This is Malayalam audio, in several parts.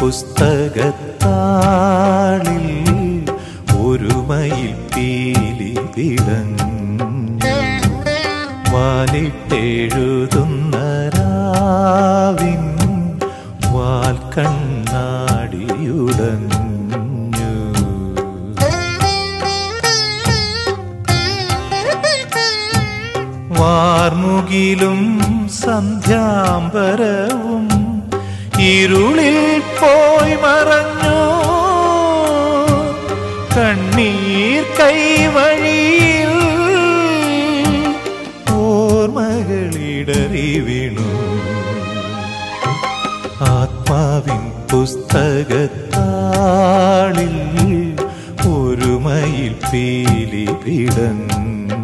പുസ്തകത്താളിൽ ഒരുമയിൽ പീലി വിടഞ്ഞു വാലിട്ടെഴുതുന്ന രാവിൻ വാൽ കണ്ണാടിയുടഞ്ഞു വാർമുകിലും സന്ധ്യാംബരവും ഇരുളിൽ പോയി മറഞ്ഞു കണ്ണീർ കൈവഴിയിൽ ഓർമ്മകളിടറി വീണു ആത്മാവിൻ പുസ്തകത്താളിൽ ഒരുമയിൽ പീലി പിടഞ്ഞു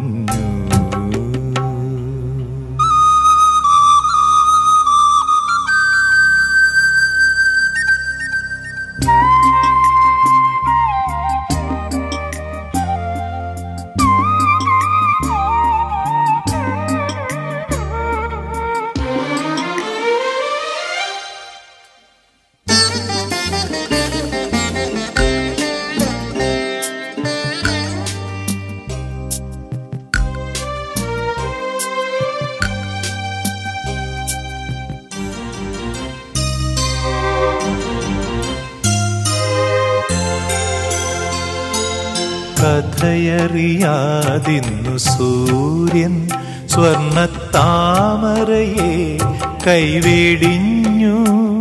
കഥയറിയാതിന്നു സൂര്യൻ സ്വർണത്താമരയെ കൈവേടിഞ്ഞു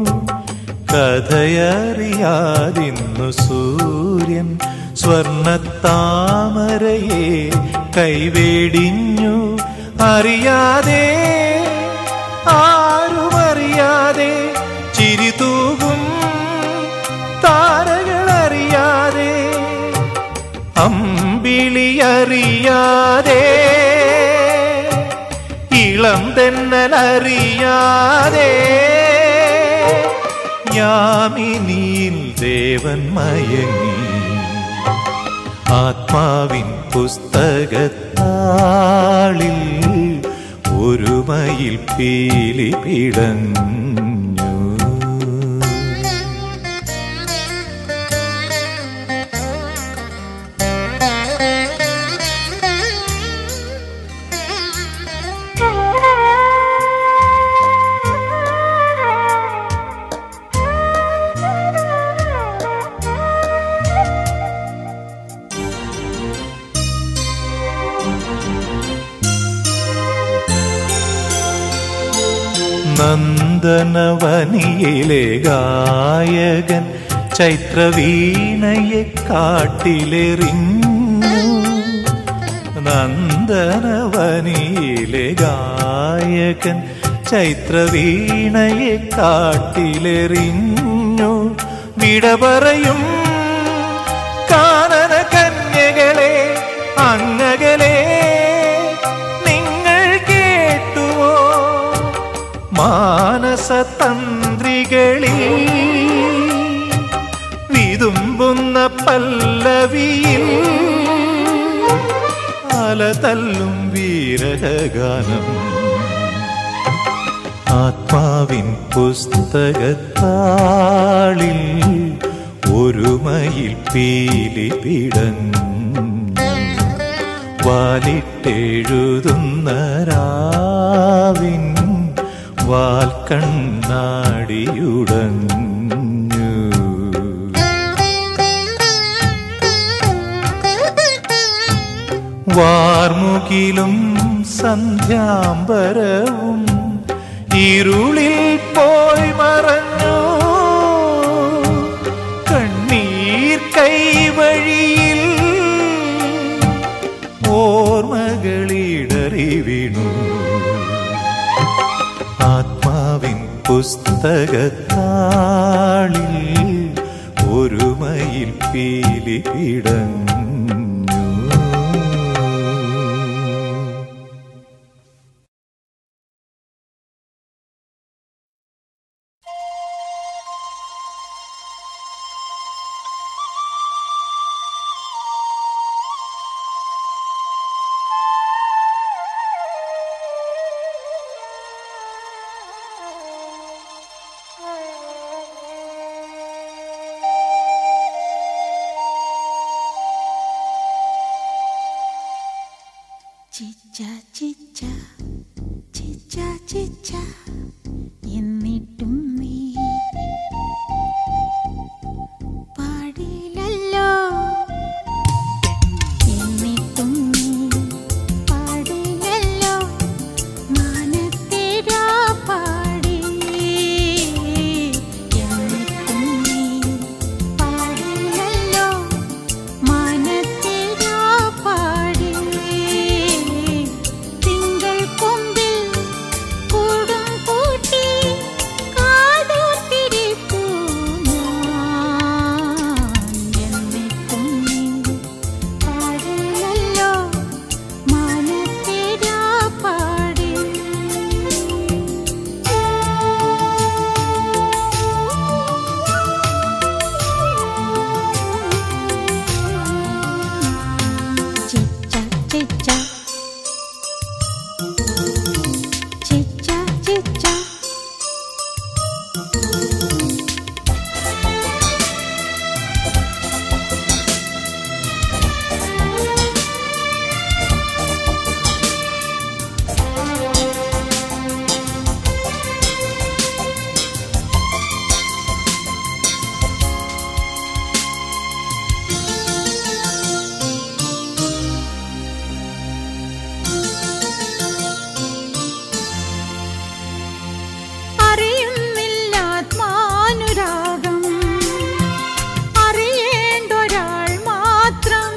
കഥയറിയാതിന്നു സൂര്യൻ സ്വർണത്താമരയെ കൈവേടിഞ്ഞു അറിയാതെ ആരുമറിയാതെ ചിരിതൂകും താരകളറിയാതെ അമ്പിളിയറിയാതെ ഇളം തെന്നലറിയാതെ യാമിനിയിൽ ദേവൻ മയങ്ങി ആത്മാവിൻ പുസ്തകത്താളിൽ ഒരുമയിൽ പീലി പിടഞ്ഞു നന്ദനവനിയിലെ ഗായകൻ ചൈത്രവീണയെ കാട്ടിലെറിഞ്ഞു നന്ദനവനിയിലെ ഗായകൻ ചൈത്രവീണയെ കാട്ടിലെറിഞ്ഞു വിട പറയും കാനന കന്യകളെ അങ്ങകലെ നിങ്ങൾ കേട്ടുവോ മാനസതന്ത്രികളിൽ വിതുമ്പുന്ന പല്ലവിയിൽ അലതല്ലും വീരഗാനം ആത്മാവിൻ പുസ്തകത്താളിൽ ഒരുമയിൽ പീലി പിടഞ്ഞു വാലിട്ടെഴുതുന്ന രാവിൻ വാൽ കണ്ണാടിയുടഞ്ഞു വാർമുകിലും സന്ധ്യാംബരവും ഇരുളിൽ പോയി മറഞ്ഞു കണ്ണീർ കൈവഴിയിൽ ഓർമ്മകളിടറി വീണു ആത്മാവിൻ പുസ്തകത്താളിൽ ഒരുമയിൽ പീലി പിടഞ്ഞു Thank you. ചിച്ച ചിച്ച ചിച്ച ചിച്ച എന്നിട്ടും നീ പാടില്ലല്ലോ എന്നിട്ടും നീ പാടില്ലല്ലോ മാനത്തേരാ പാടി എന്നിട്ടും നീ പാടില്ലല്ലോ മാനത്തേരാ പാടി തിങ്കൾ കൊമ്പിൽ കൂടും കൂട്ടി കാതോർത്തിരിപ്പൂ ഞാൻ എന്നിട്ടും നീ പാടില്ലല്ലോ മാനത്തേരാ പാടി ചിച്ച ചിച്ച ചിച്ച ചിച്ച അറിയുന്നില്ല ആത്മാനുരാഗം അറിയേണ്ടൊരാൾ മാത്രം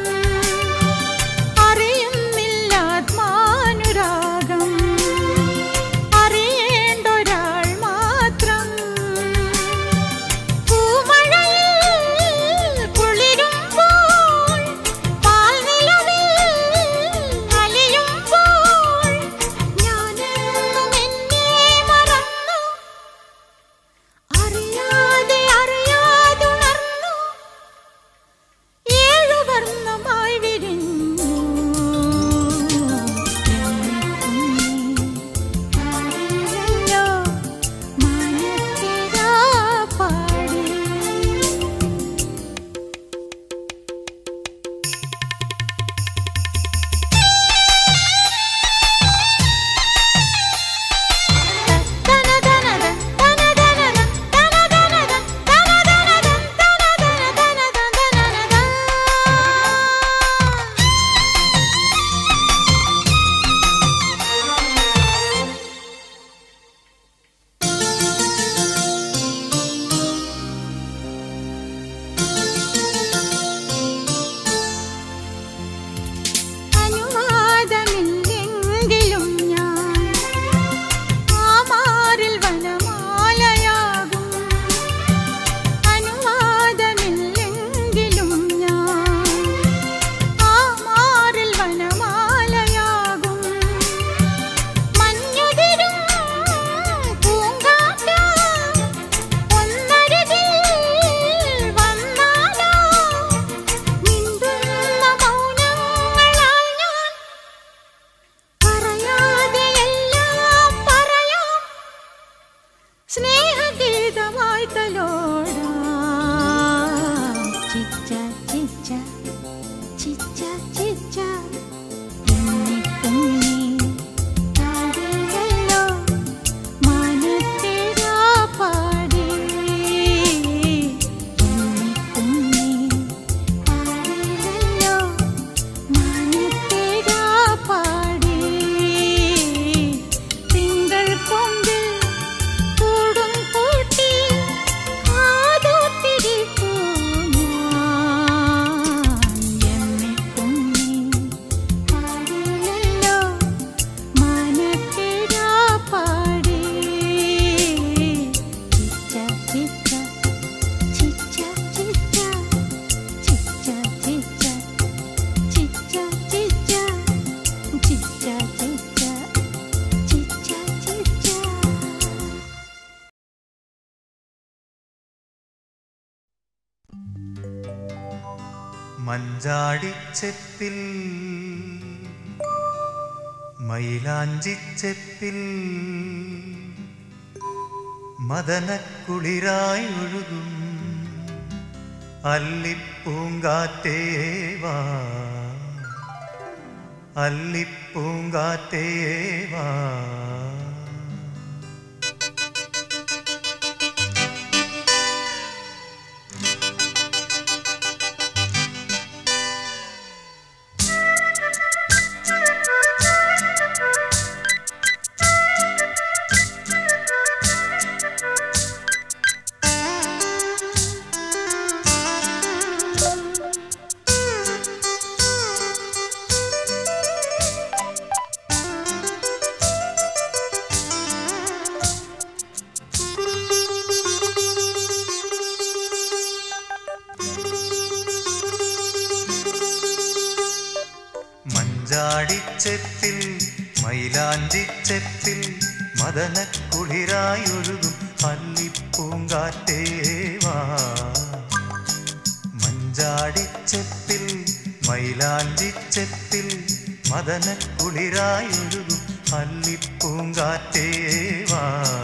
അറിയുന്നില്ല ആത്മാനുരാഗം അറിയേണ്ടൊരാൾ മാത്രം പൂമഴയിൽ കുളിരുമ്പോൾ പാൽനിലവിൽ അലിയുമ്പോൾ ഞാനെന്നും എന്നെ മറന്നു അറിയാതെ അറിയാതുണർന്നു ഏഴു വർണ്ണമായി വിരിഞ്ഞു പാടിയല്ലോ മാനത്തിരാ പാടി അനുവാദമില്ലെങ്കിലും ഞാൻ ആമാറിൽ വനമാലയാകും അനുവാദമില്ലെങ്കിലും ഞാൻ ആമാറിൽ വനമാലയാകും മഞ്ഞുതിരും പൂങ്കാറ്റ ഒന്നരികിൽ വന്നാലോ മിണ്ടുന്ന മൗനങ്ങളാൽ ഞാൻ പറയാതെ എല്ലാം പറയാം സ്നേഹഗീതമായി തലോടാം ചിച്ച ചിച്ച ചിച്ച ചിച്ച എന്നിട്ടും നീ പാടിയല്ലോ മാനത്തേരാ പാടി എന്നിട്ടും നീ പാടിയല്ലോ മാനത്തേരാ പാടി തിങ്കൾ കൊമ്പിൽ കൂടും കൂട്ടി കാതോത്തിരിപ്പൂ ഞാൻ എന്നിട്ടും നീ പാടിയല്ലോ മാനത്തേരാ പാടി ചിച്ച ചിച്ച ചിച്ച ചിച്ച ചിച്ച ചിച്ച ചിച്ച ചിച്ച ചിച്ച ചിച്ച ചിച്ച ചിച്ച മഞ്ചാടിച്ചെപ്പിൽ മയിലാഞ്ചിച്ചെപ്പിൽ മദനക്കുളിരായി ഒഴുകും അല്ലിപ്പൂങ്കാറ്റേവാ അല്ലിപ്പൂങ്കാറ്റേവാ മഞ്ചാടിച്ചെപ്പിൽ മൈലാഞ്ചിച്ചെപ്പിൽ മദനക്കുളിരായൊഴുകും അല്ലിപ്പൂങ്കാറ്റേവാ മഞ്ചാടിച്ചെപ്പിൽ മൈലാഞ്ചിച്ചെപ്പിൽ മദനക്കുളിരായൊഴുകും അല്ലിപ്പൂങ്കാറ്റേവാ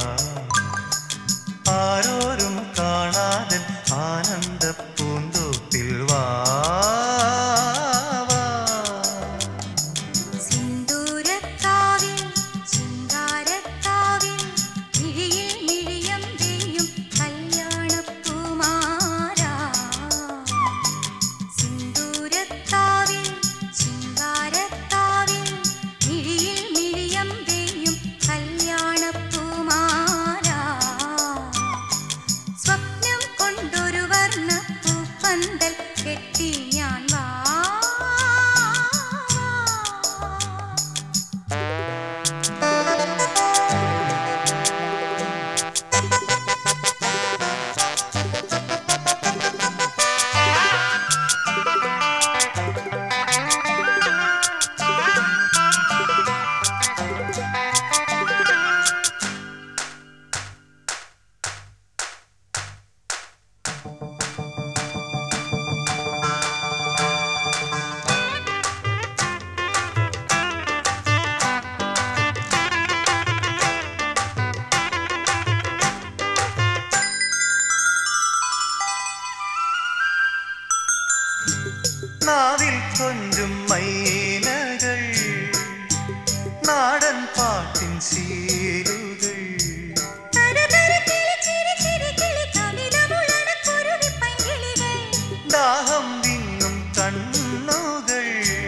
ആരോരും കാണാതെ ആനന്ദ പൂന്തോപ്പിൽ വാ വാ. സിന്ദൂരത്താവിൽ ശൃംഗാരത്താവിൽ മിഴിയിൽ മിഴിയം പെയ്യും കല്യാണപ്പൂമാരാ സിന്ദൂരത്താവിൽ ശൃംഗാരത്താവിൽ മിഴിയിൽ മിഴിയം പെയ്യും കല്യാണപ്പൂമാരാ സ്വപ്നം കൊണ്ടൊരു വർണ്ണ പൂപ്പന്തൽ കെട്ടി ഞാൻ വാ നാവിൽ കൊഞ്ചും മൈനകൾ നാടൻ പാട്ടിൻ ശീലുകൾ തരതര കിളി ചിരി ചിരി കിളി കവിത മുഴണക്കുരുവി പൈങ്കിളികൾ ദാഹം വിങ്ങും കണ്ണുകൾ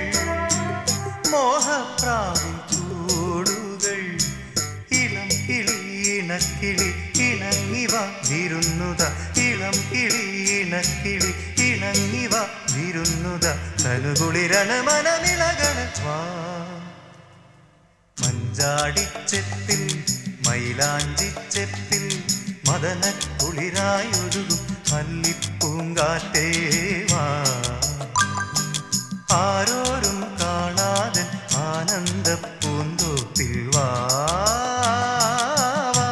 മോഹപ്രാവിൻ കൂടുകൾ ഇളം കിളി ഇണക്കിളി ഇണങ്ങിവ വിരുന്നുത ഇളം കിളി ഇണക്കിളി ഇണങ്ങിവ വിരുന്നുത തനുകുളിരണ മനമിളകണ വാ മഞ്ചാടിച്ചെപ്പിൽ മൈലാഞ്ചിച്ചെപ്പിൽ മദനക്കുളിരായൊഴുകും അല്ലിപ്പൂങ്കാറ്റേവാ ആരോരും കാണാതെ ആനന്ദ പൂന്തോപ്പിൽ വാ വാ.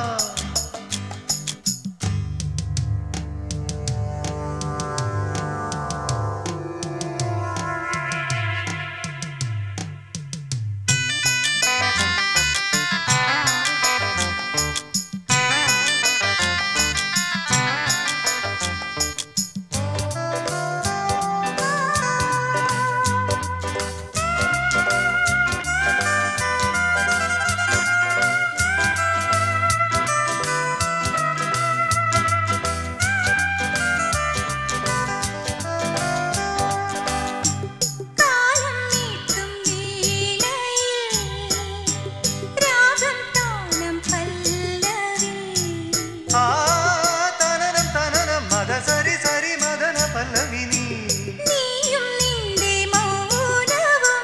കാലം നീട്ടും വീണയിൽ രാഗം താളം പല്ലവി ആ തനനം തനനം മദ സരി സരി മദന പല്ലവിനി നീയും നിന്റെ മൗനവും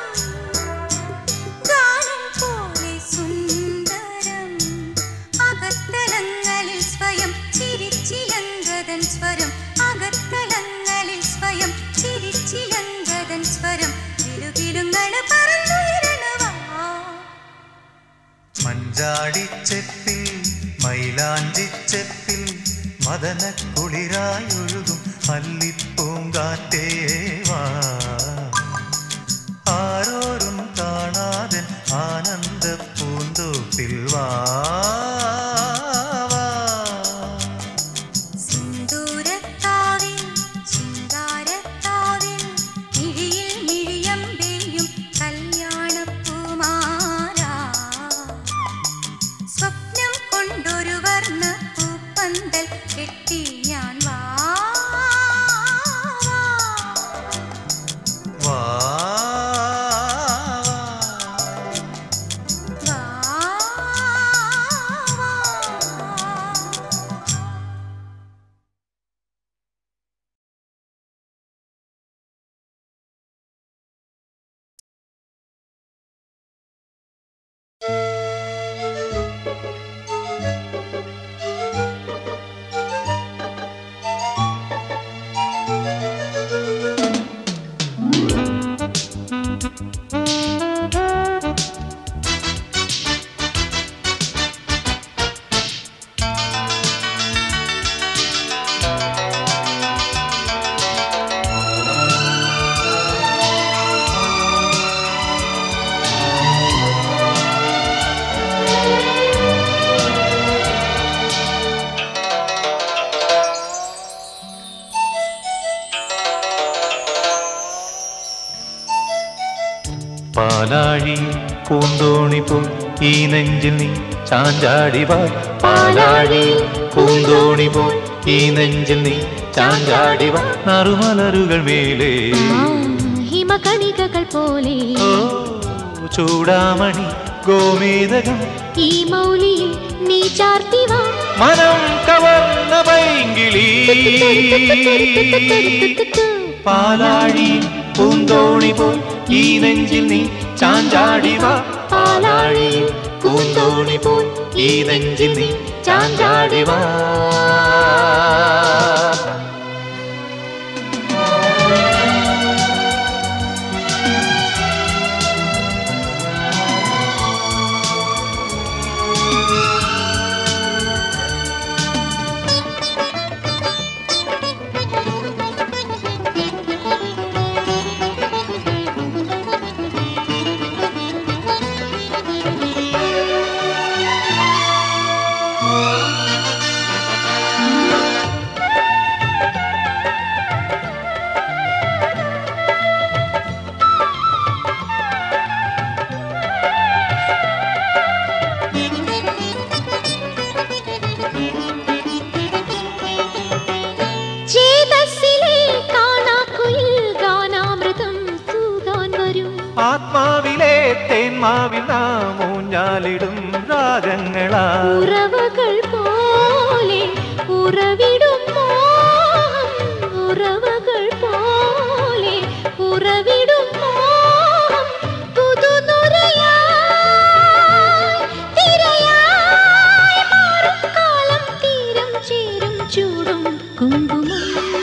ഗാനം പോലെ സുന്ദരം അകത്തളങ്ങളിൽ സ്വയം ചിരിച്ചിലങ്കതൻ സ്വരം അകത്തളങ്ങളിൽ സ്വയം ചിരിച്ചിലങ്കതൻ സ്വരം കിലുകിലുങ്ങൾ പറന്നുയരണവാ മഞ്ചാടിച്ചെപ്പിൽ മൈലാഞ്ചിച്ചെപ്പിൽ മദനക്കുളിരായൊഴുകും അല്ലിപ്പൂങ്കാറ്റേവാ ആരോരും കാണാതെ ആനന്ദ പൂന്തോപ്പിൽ വാ വാ. സിന്ദൂരത്താവിൽ ശൃംഗാരത്താവിൽ മിഴിയിൽ മിഴിയം പെയ്യും കല്യാണ പാലാഴി പൂന്തോണി പോ ഈ നെഞ്ചിൽ നീ ചാഞ്ചാടി വാ പാലാഴി പൂന്തോണി പോ ഈ നെഞ്ചിൽ നീ ചാഞ്ചാടി വാ നറുമലരുകൾ മേലേ ആ, ഹിമകണികകൾ പോലെ ഓ ചൂടാമണി ഗോമേതകം ഈ മൗലിയിൽ നീ ചാർത്തിവാ മനം കവർന്ന പൈങ്കിളി പാലാഴി പൂന്തോണി പോ ഈ നെഞ്ചിൽ നീ ചാഞ്ചാടി വാ പാലാഴി പൂന്തോണി പോ ഈ നെഞ്ചിൽ നീ ചാഞ്ചാടി വാ ചേതസ്സിലെ കാണാക്കുയിൽ ഗാനാമൃതം തൂകാൻ വരും ആത്മാവിലെ തേന്മാവിൽ നാം ഊഞ്ഞാലിടും രാഗങ്ങളാ ഉറവകൾ പോലെ ഉറവിടും മോഹം ഉറവകൾ പോലെ ഉറവിടും മോഹം പുതുനുരയായി തിരയായി മാറും കാലം തീരം ചേരും ചൂടും കുങ്കുമം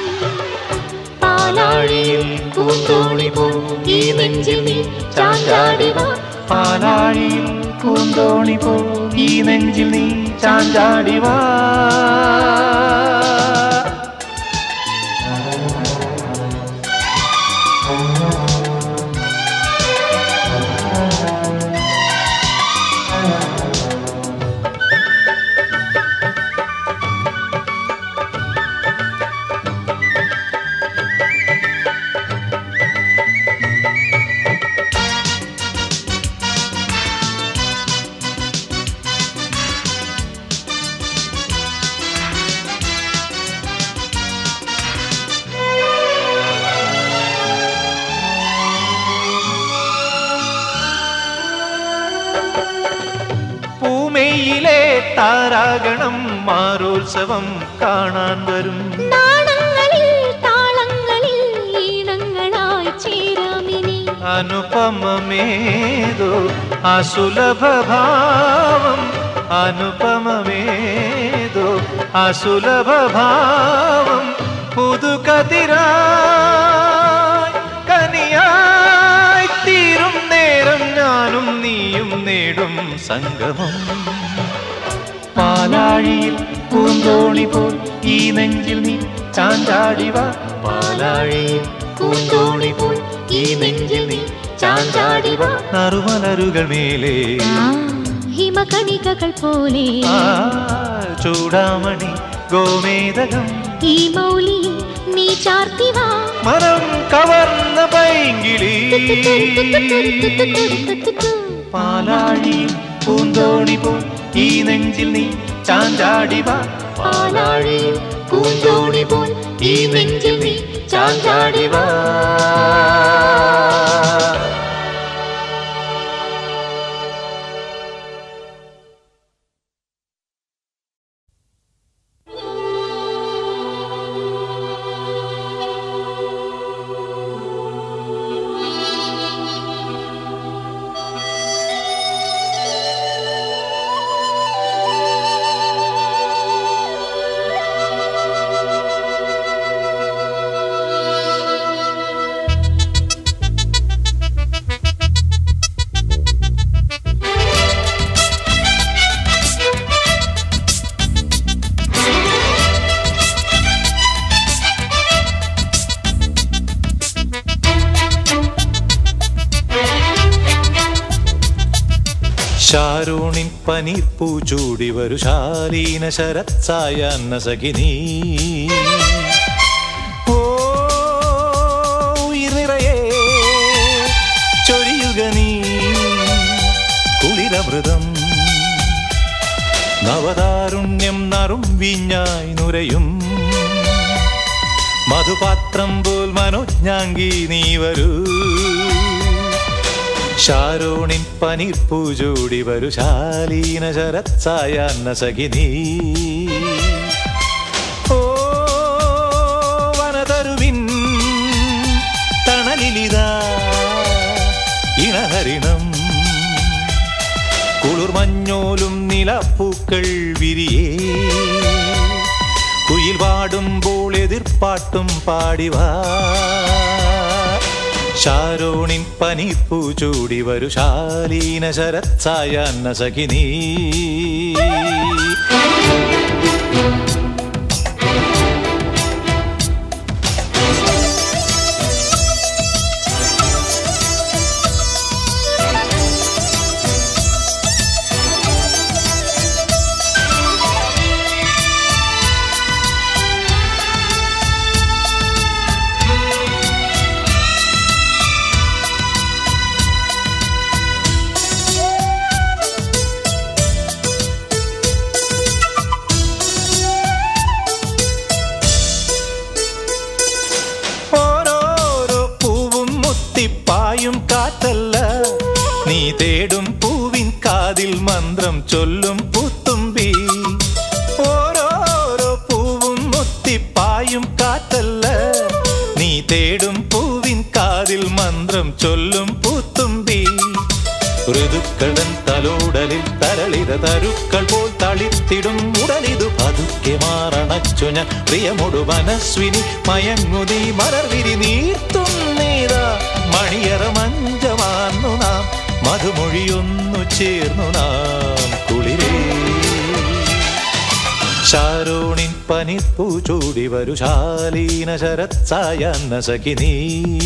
പാലാഴിയിൽ പൂന്തോണി പോ ഈ നെഞ്ചിൽ നീ ചാഞ്ചാടി വാ പാലാഴിയിൽ പൂന്തോണി പോ ഈ നെഞ്ചിൽ നീ ചാഞ്ചാടി വാ പൂമെയിലെ താരാഗണം മാരോത്സവം കാണാൻ വരും നാണങ്ങളിൽ താളങ്ങളിൽ ഈണങ്ങളായി ചേരാമിനി അനുപമമേതോ അസുലഭഭാവം അനുപമമേതോ അസുലഭഭാവം പുതുകതിരായി കനിയായി തീരും നേരം ഞാനും നീയും നേടും സംഗമം പാലാഴിയിൽ പൂന്തോണി പോൽ ഈ നെഞ്ചിൽ നീ ചാഞ്ചാടി വാ പാലാഴിയിൽ പൂന്തോണി പോൽ ഈ നെഞ്ചിൽ നീ ചാഞ്ചാടി വാ നറുമലരുകൾ മേലേ ആ, ഹിമകണികകൾ പോലെ ആ ചൂടാമണി ഗോമേതകം ഈ മൗലിയിൽ നീ ചാർത്തിവാ മനം കവർന്ന പൈങ്കിളി പാലാഴിയിൽ പൂന്തോണി പോ ഈ നെഞ്ചിൽ നീ ചാഞ്ചാടി വാ പാലാഴിയിൽ പൂന്തോണി പോ ഈ നെഞ്ചിൽ നീ ചാഞ്ചാടി വാ ശാരൂണിൻ പനിപ്പൂ ചൂടി വരു ശാലീന ശരത്സായാന്ന സഖിനീ ഓ ഉയിർ നിറയെ ചൊരിയുക നീ കുളിരമൃതം നവതാരുണ്യം നറും വീഞ്ഞായി നുരയും മധുപാത്രം പോൽ മനോജ്ഞാങ്കി നീ വരൂ ശാരോണിൻ പനിപ്പൂജൂടി വരു ശാലീന ശരത്സായാന്ന സഖിനീ ഓ വനതരുവിൻ തണലിലിതാ ഇണഹരിണം കുളിർമഞ്ഞോലും നിലപ്പൂക്കൾ വിരിയേ കുയിൽ പാടുമ്പോൾ എതിർപ്പാട്ടും പാടിവാ ശാരോണിൻ പനിപ്പൂ ചൂടി വരു ശാലീന ശരത്സായാന്ന സഖിനീ ഓരോരോ പൂവും മുത്തിപ്പായും കാറ്റല്ല നീ തേടും പൂവിൻ കാതിൽ മന്ത്രം ചൊല്ലും പുത്തുമ്പി ഓരോരോ പൂവും മുത്തിപ്പായും കാറ്റല്ല നീ തേടും പൂവിൻ കാതിൽ മന്ത്രം ചൊല്ലും പുത്തുമ്പി ഋതുക്കളൻ തലോടലിൽ തരളിത തരുക്കൾ പോൽ തളിത്തിടും ഉടലിതു പതുക്കെ മാറണച്ചു ഞാൻ പ്രിയമൊടു മനസ്വിനി മയങ്ങുതി മലർവിരി നീർത്തും നീതാ മണിയറ മഞ്ചമാന്നു നാം മധുമൊഴിയൊന്നു ചേർന്നു നാം കുളിരേ ശാരോണിൻ പനിപ്പൂ ചൂടി വരു ശാലീന ശരത്സായാന്ന സഖിനീ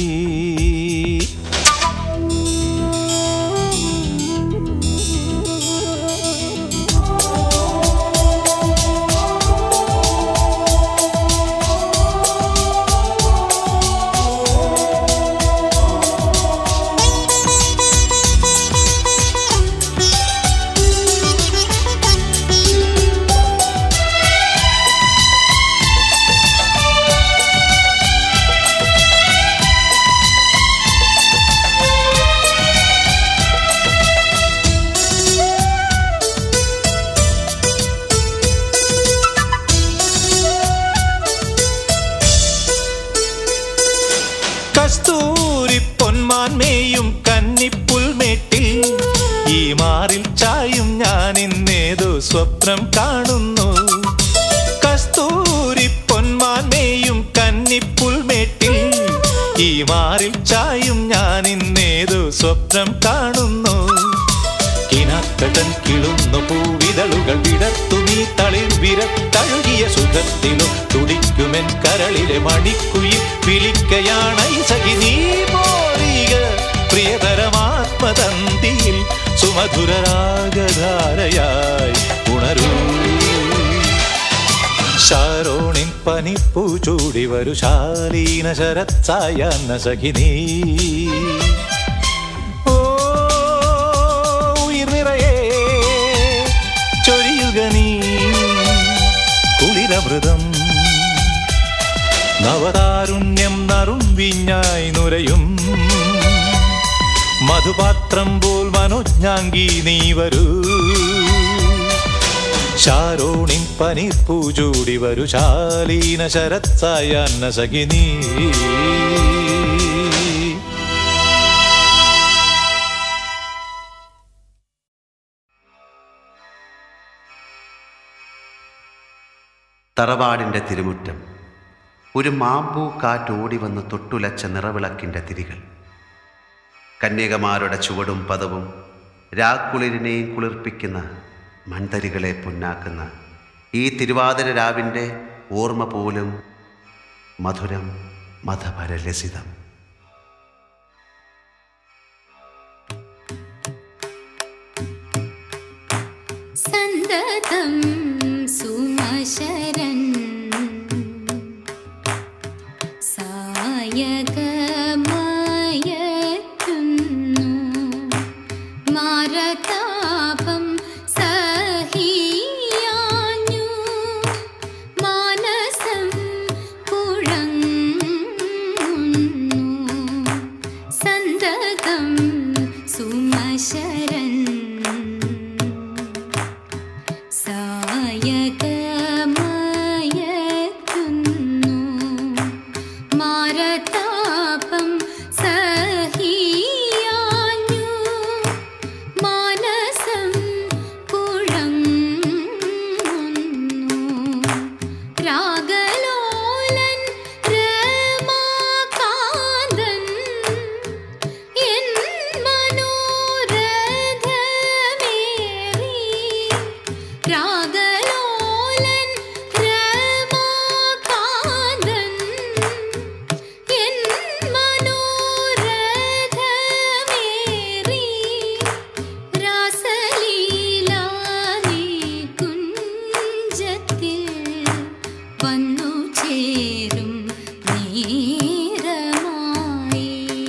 കസ്തൂരി പൊന്മാൻമേയും കന്നിപ്പുൽമേട്ടിൽ ഈ മാറിൽ ചായും ഞാൻ ഇന്നേതോ സ്വപ്നം കാണുന്നു കസ്തൂരി പൊന്മാൻമേയും കന്നിപ്പുൽമേട്ടിൽ ഈ മാറിൽ ചായും ഞാൻ ഇന്നേതോ സ്വപ്നം കാണുന്നു കിനാക്കടൻ കിളുന്നു പൂവിതളുകൾ വിടർത്തു നീ തളിർ വിരത്തഴുകിയ സുഖത്തിലും തുടിക്കുമെൻ കരളിലെ മണിക്കുയിൽ വിളിക്കയാണ് ഈ സഖി നീ പോരിക പ്രിയതരമാത്മതന്തിയിൽ സുമധുരരാഗധാരയായി ഉണരൂ ശാരോണിൻ പനിപ്പൂ ചൂടി വരു ശാലീന ശരത്സായാന്ന സഖിനീ ഓ ഉയിർ നിറയെ ചൊരിയുക നീ കുളിരമൃതം നവതാരുണ്യം നറും വിഞ്ഞായി നുരയും മധുപാത്രം പോൽ മനോജ്ഞാങ്കി നീ വരൂ ശാരോണിൻ പനിപ്പൂ ചൂടി വരു ശാലീന ശരത്സായാന്ന സഖിനീ തറവാടിൻ്റെ തിരുമുറ്റം ഒരു മാമ്പൂ കാറ്റോടി വന്ന് തൊട്ടുലച്ച നിറവിളക്കിൻ്റെ തിരികൾ കന്യകമാരുടെ ചുവടും പദവും രാക്കുളിരിനെയും കുളിർപ്പിക്കുന്ന മൺതരികളെ പൊന്നാക്കുന്ന ഈ തിരുവാതിര രാവിൻ്റെ ഓർമ്മ പോലും മധുരം മതപരലസിതം സന്തതം സുമശരൻ സായകമയത്തുന്നു മാരതാപ നായകമയക്കുന്നു മാരതാപം സഹിയാഞ്ഞു മാനസം കുഴങ്ങുന്നു രാഗലോലൻ രമാകാന്തൻ എൻ മനോരഥമേറി രാഗലോലൻ രമാകാന്തൻ എൻ മനോരഥമേറി രാസലീലാനി കുഞ്ചത്തിൽ വന്നു ചേരും നേരമായി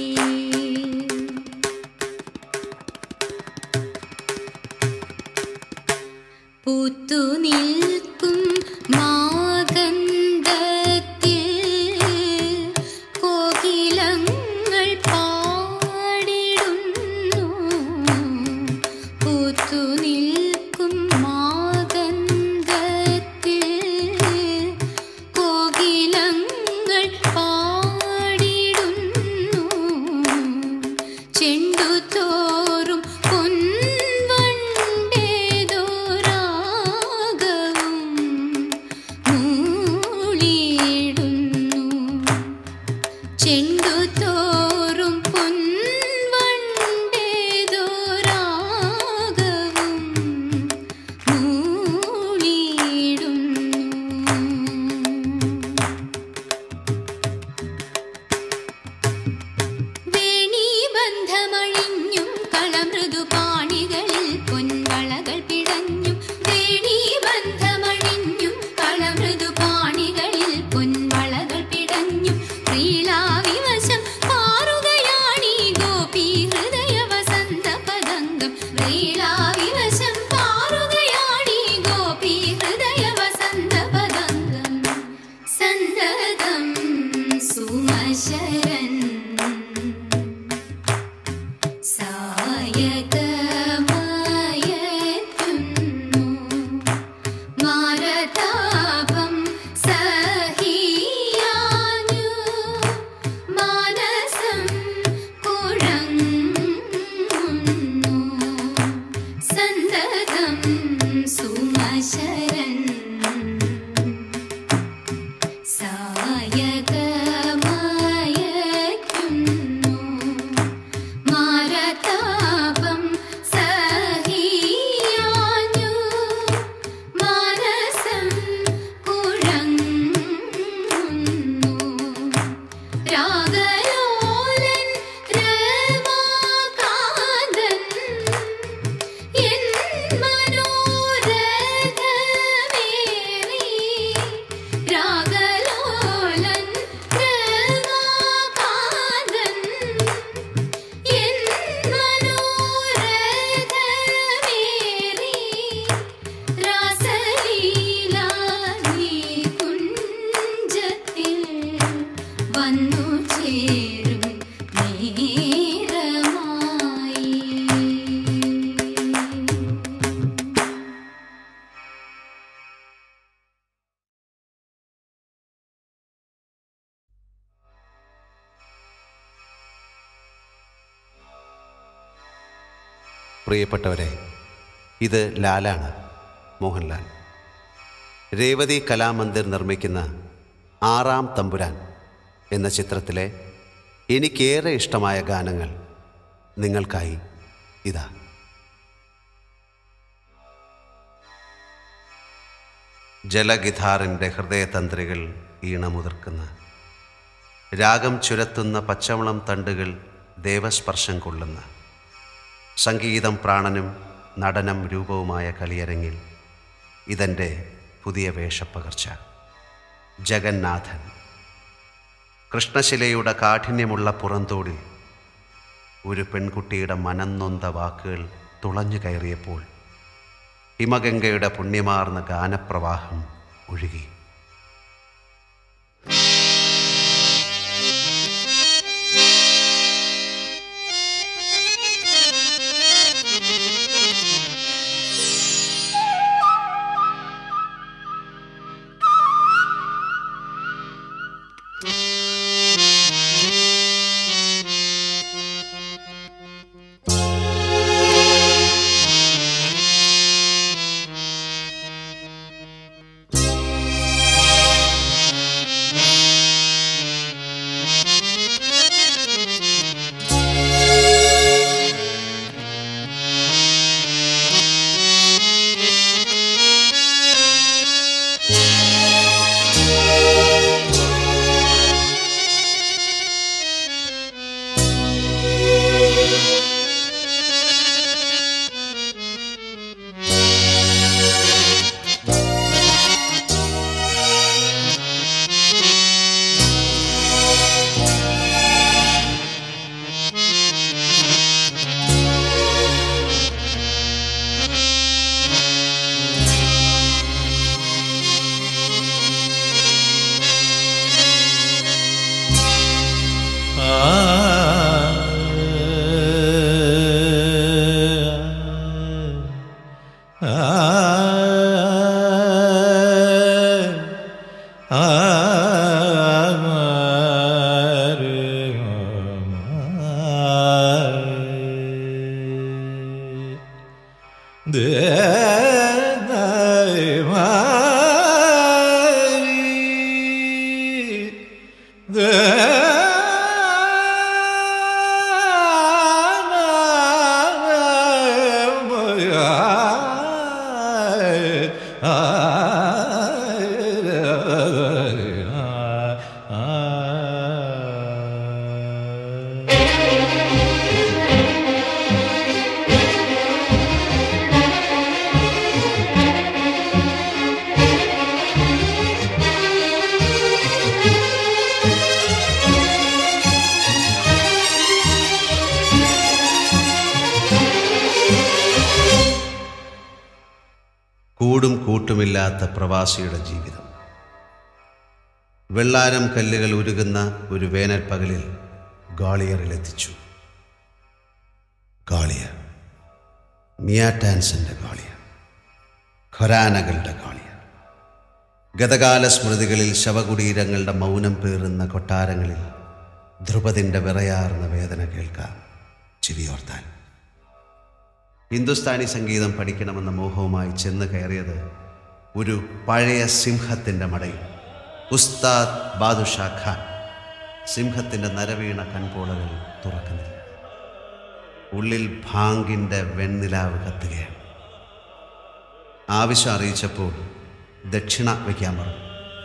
പൂത്തു നിൽക്കും മാഗന്ധത്തിൽ കോകിലങ്ങൾ പാടിടുന്നു പൂത്തു നിൽക്കും മാഗന്ധത്തിൽ കോകിലങ്ങൾ പാടിടുന്നു ചെണ്ടു തോറും പൊൻവണ്ടേതോ രാഗവും മൂളിയിടുന്നു ചെണ്ടു തോറും പൊൻവണ്ടേതോ രാഗവും മൂളിയിടുന്നു വേണീബന്ധമഴിഞ്ഞും കളമൃദുപാണികളിൽ പൊൻവളകൾ പിടഞ്ഞും വേണീബന്ധമഴിഞ്ഞും കളമൃദുപാണികളിൽ പൊൻവളകൾ പിടഞ്ഞും ശ്രീലാവിവശം പാറുകയാണീ ഗോപി ഹൃദയ വസന്ത പദംഗം ശ്രീലാവിവശം പാറുകയാണീ ഗോപി ഹൃദയ വസന്ത പദംഗം സന്തതം സുമശരൻ സായകമയക്കുന്നു മാരതാപം സഹിയാഞ്ഞു മാനസം കുഴങ്ങുന്നു സന്തതം സുമശരൻ സായകമയക്കുന്നു മാരതാപം സഹിയാഞ്ഞു മാനസം കുഴങ്ങുന്നു രാഗലോലൻ രമാകാന്തൻ എൻ മനോരഥമേറി രാഗലോലൻ രമാകാന്തൻ എൻ മനോരഥമേറി രാസലീലാനി കുഞ്ചത്തിൽ വന്നു ചേരും നേരമായി പ്രിയപ്പെട്ടവരെ ഇത് ലാലാണ് മോഹൻലാൽ രേവതി കലാമന്ദിർ നിർമ്മിക്കുന്ന ആറാം തമ്പുരാൻ എന്ന ചിത്രത്തിലെ എനിക്കേറെ ഇഷ്ടമായ ഗാനങ്ങൾ നിങ്ങൾക്കായി ഇതാ ജലഗിധാറിൻ്റെ ഹൃദയതന്ത്രികൾ ഈണമുതിർക്കുന്ന രാഗം ചുരത്തുന്ന പച്ചവളം തണ്ടുകൾ ദേവസ്പർശം കൊള്ളുന്ന സംഗീതം പ്രാണനും നടനം രൂപവുമായ കളിയരങ്ങിൽ ഇതെൻ്റെ പുതിയ വേഷപ്പകർച്ച ജഗന്നാഥൻ കൃഷ്ണശിലയുടെ കാഠിന്യമുള്ള പുറന്തോടിൽ ഒരു പെൺകുട്ടിയുടെ മനംനൊന്ത വാക്കുകൾ തുളഞ്ഞു കയറിയപ്പോൾ ഹിമഗംഗയുടെ പുണ്യമാർന്ന ഗാനപ്രവാഹം ഒഴുകി കൂടും കൂട്ടുമില്ലാത്ത പ്രവാസിയുടെ ജീവിതം വെള്ളാരം കല്ലുകൾ ഉരുകുന്ന ഒരു വേനൽ പകലിൽ ഗാളിയറിലെത്തിച്ചു ഗാളിയർ മിയാറ്റാൻസിൻ്റെ ഗാളിയർ ഖൊരാനകളുടെ ഗാളിയർ ഗതകാല സ്മൃതികളിൽ ശവകുടീരങ്ങളുടെ മൗനം പേറുന്ന കൊട്ടാരങ്ങളിൽ ധ്രുപതിൻ്റെ വിറയാർന്ന വേദന കേൾക്കാം ചെവിയോർത്താൻ ഹിന്ദുസ്ഥാനി സംഗീതം പഠിക്കണമെന്ന മോഹവുമായി ചെന്ന് കയറിയത് ഒരു പഴയ സിംഹത്തിൻ്റെ മടയിൽ ഉസ്താദ് ബാദുഷാ ഖാൻ സിംഹത്തിൻ്റെ നരവീണ കൺപോളകൾ തുറക്കുന്നില്ല ഉള്ളിൽ ഭാങ്കിൻ്റെ വെണ്ണിലാവ് കത്തുകയാണ് ആവശ്യം അറിയിച്ചപ്പോൾ ദക്ഷിണ വയ്ക്കാൻ പറഞ്ഞു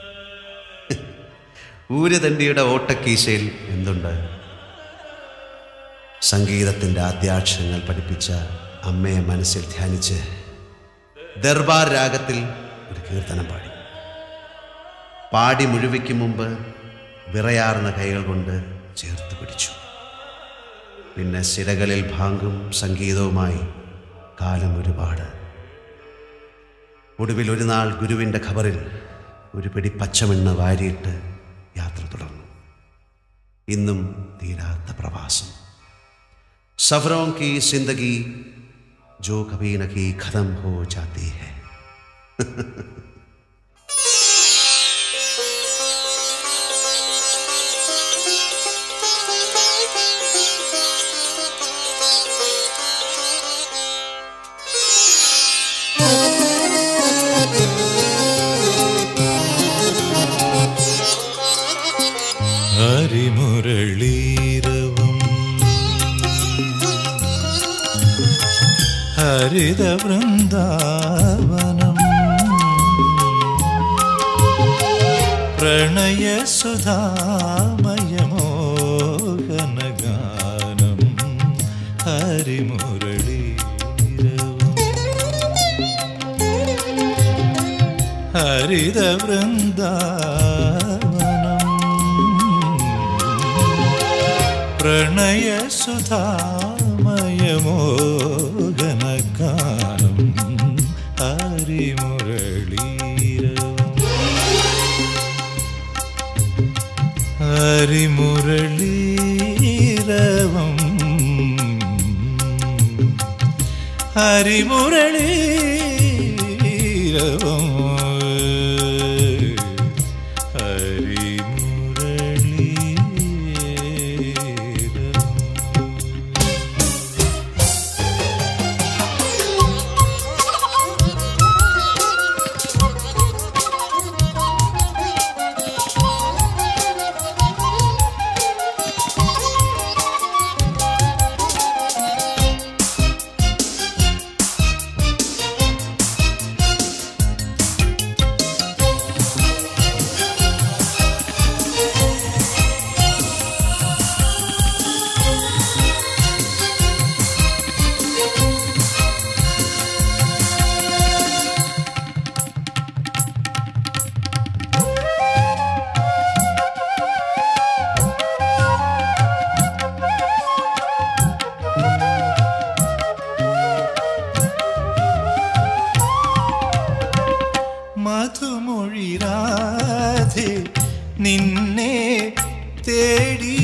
ഊര്യതണ്ടിയുടെ ഓട്ടക്കീശയിൽ എന്തുണ്ട് സംഗീതത്തിൻ്റെ ആദ്യാക്ഷരങ്ങൾ പഠിപ്പിച്ച അമ്മയെ മനസ്സിൽ ധ്യാനിച്ച് ദർബാർ രാഗത്തിൽ ഒരു കീർത്തനം പാടി പാടി മുഴുവിക്കും മുമ്പ് വിറയാർന്ന കൈകൾ കൊണ്ട് ചേർത്ത് പിടിച്ചു പിന്നെ സിരകളിൽ ഭാങ്കും സംഗീതവുമായി കാലം ഒരുപാട് ഒടുവിൽ ഒരു നാൾ ഗുരുവിൻ്റെ ഖബറിൽ ഒരു പിടി പച്ചമണ്ണ് വാരിയിട്ട് യാത്ര തുടർന്നു ഇന്നും തീരാത്ത പ്രവാസം सफरों की जिंदगी जो कभी न की खत्म हो जाती है ഹരിമുരളീരവം ഹരിത വൃന്ദാവനം പ്രണയസുധാമയമോഹനഗാനം ഹരിമുരളീരവം ഹരിത വൃന്ദാവനം പ്രണയസുധാമയമോഹനഗാനം ഹരിമുരളീരവം ഹരിമുരളീരവം ഹരിമുരളീരവം ഹരിമുരളീരവം മധുമൊഴിരാധെ നിന്നെ തേടി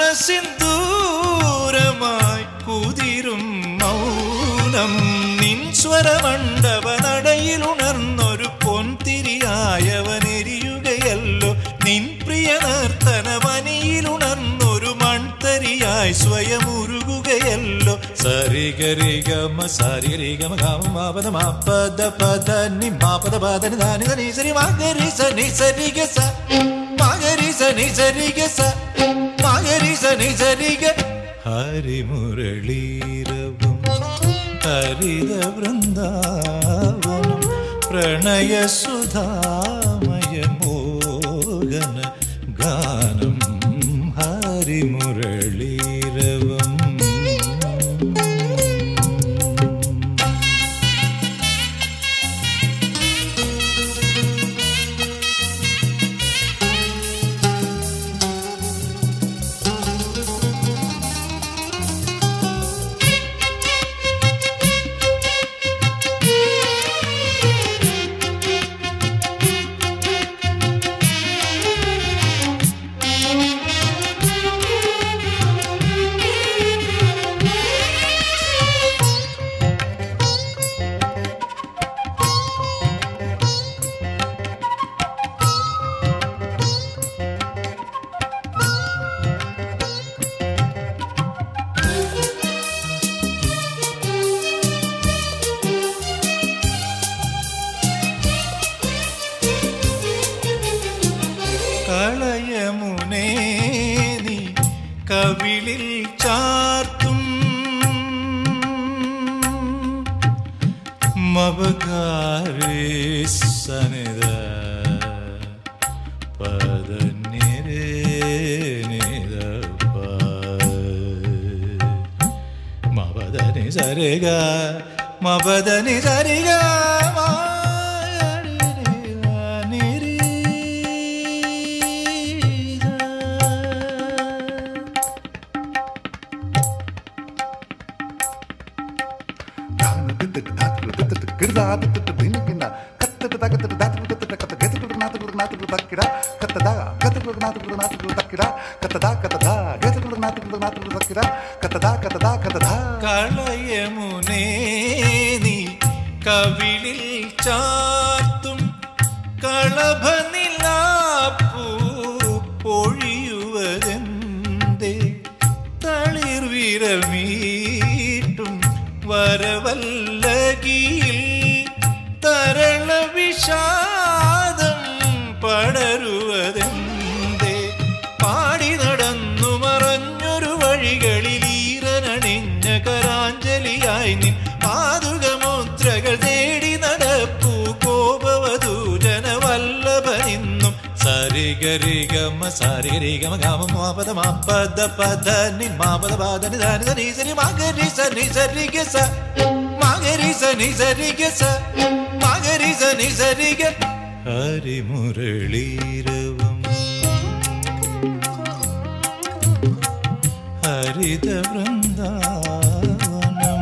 മനസ്സിന്ദൂരമായി കുതിരും മൗനം നിൻ സ്വരമണ്ഡപ നടയിൽ ഉണർന്നൊരു പൊൻതിരിയായവൻ എരിയുകയല്ലോ നിൻ പ്രിയ നർത്തനവനിയിൽ ഉണർന്നൊരു മൺതരിയായി സ്വയം ഉരുകുകയല്ലോ സരിഗരിഗമ സരിഗരിഗമ ഗമ മാപദ മാപദ പദ നി മാപദ പദ നി ധാനി ധനി സരി മാഗരി സനി സരി ഗ സ മാഗരി സനി സരി ഗ സ മാഗരി സനി സരി ഗ ഹരിമുരളീരവും ഹരിത വൃന്ദാവനം പ്രണയസുധാമയ മോഹന ഗാനം ഹരിമുരളീരവം കളയമുനേ നീ കവിളിൽ ചാർത്തും മബകാരേ സനിത പദനിരേ നിരപ മബദനി സരിഗ മബദനി സരിഗ കളയമുനേ നീ കവിളിൽ ചാർത്തും കളഭനിലാപ്പൂ പൊഴിയുവതെന്തേ തളിർവിരൽ മീട്ടും വരവല്ലകിയിൽ തരള വിഷാദം പടരുവതെന്തേ പാടി നടന്നു മറഞ്ഞൊരു വഴികളിൽ ഈറനണിഞ്ഞ കരാഞ്ജലിയായി നിൻ പാതുകമുദ്രകൾ തേടി നടപ്പൂ കോപവധൂജന വല്ലഭനിന്നും സരിഗരിഗമ സരിഗരിഗമ ഗമ മാപദ മാപദ പദ നി മാപദ പദ നി ധാനി ധനി സരി മാഗരി സനി സരി ഗ സ മാഗരി സനി സരി ഗ സ മാഗരി സനി സരി ഗ ഹരിമുരളീരവം ഹരിത വൃന്ദാവനം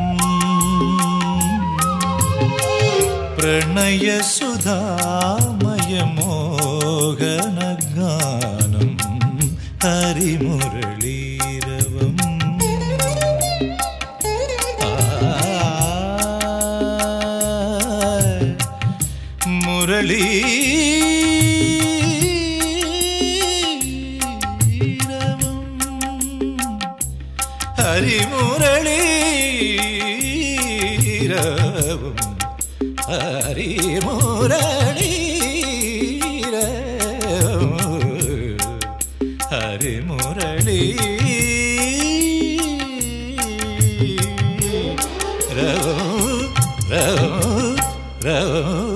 പ്രണയസുധാമയമോഹനഗാനം ഹരിമുരളീരവം മുരളീ ഹരിമുരളീരവും ഹരിമുരളീരവും ഹരിമുരളീ രവും രവും രവും